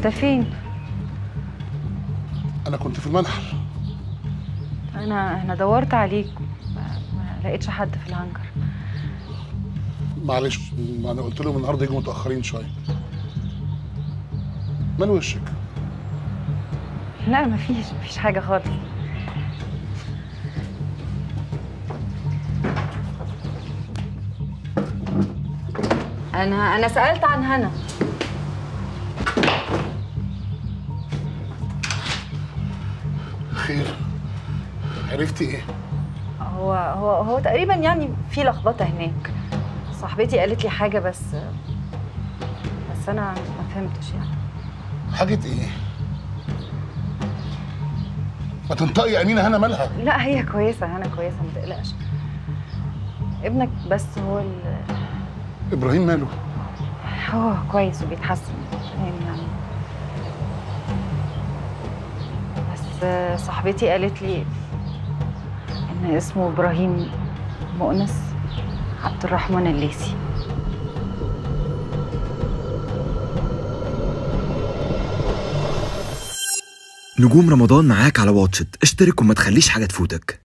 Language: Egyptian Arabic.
انت فين انا كنت في المنحل انا انا دورت عليك ما ما لقيتش حد في الهانجر معلش ما انا قلت لهم النهارده يجوا متاخرين شويه مال وشك لا مفيش مفيش حاجه خالص انا انا سالت عن هنا خير عرفتي ايه هو هو هو تقريبا يعني في لخبطه هناك صاحبتي قالت لي حاجه بس بس انا ما فهمتش يعني حاجه ايه ما تنطقي يا امينه هنا مالها لا هي كويسه هنا كويسه ما تقلقش ابنك بس هو ال... ابراهيم ماله هو كويس وبيتحسن يعني يعني بس صاحبتي قالت لي ان اسمه ابراهيم مؤنس عبد الرحمن الليثي نجوم رمضان معاك على واتشت اشترك وما تخليش حاجة تفوتك